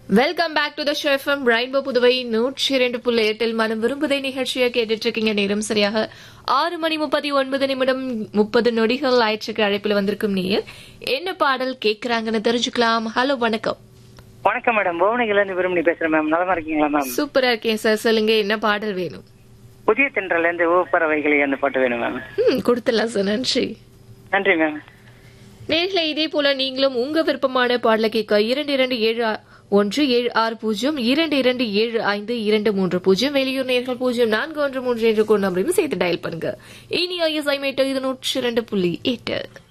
welcome back to the show FM rainbow Puduvai நூற்றி இரண்டு புள்ளி எட்டில் மனம் விரும்புதை நிகழ்ச்சியை கேட்டுட்டு இருக்கீங்க நேரம் சரியாக ஆறு மணி முப்பத்தி ஒன்பது நிமிடம் முப்பது நொடிகள் ஆயிற்றுக்கு அழைப்பில் வந்திருக்கும் நீர் என்ன பாடல் கேட்கறாங்கன்னு தெரிஞ்சுக்கலாம் ஹலோ வணக்கம் வணக்கம் மேடம் புவனகில இருந்து விரும்பி பேசுறேன் மேம் நலமா இருக்கீங்களா மேம் சூப்பரா இருக்கேன் சார் சொல்லுங்க என்ன பாடல் வேணும் புதிய தென்றல இருந்து ஊப்பறவைகளை அந்த பாட்டு வேணும் மேம் ம் கொடுத்துடலாம் சார் நன்றி நன்றி மேம் நேர்களை இதே போல நீங்களும் உங்க விருப்பமான பாடலை கேட்க இரண்டு இரண்டு ஏழு ஆ- ஒன்று ஏழு ஆறு பூஜ்ஜியம் இரண்டு இரண்டு ஏழு ஐந்து இரண்டு மூன்று பூஜ்ஜியம் வெளியூர் நேர்கள் பூஜ்ஜியம் நான்கு ஒன்று மூன்று என்று கொண்டு நம்பரையும் சேர்த்து டயல் பண்ணுங்க இனி ஐஎஸ்ஐ மேட்டர் இது நூற்றி இரண்டு புள்ளி எட்டு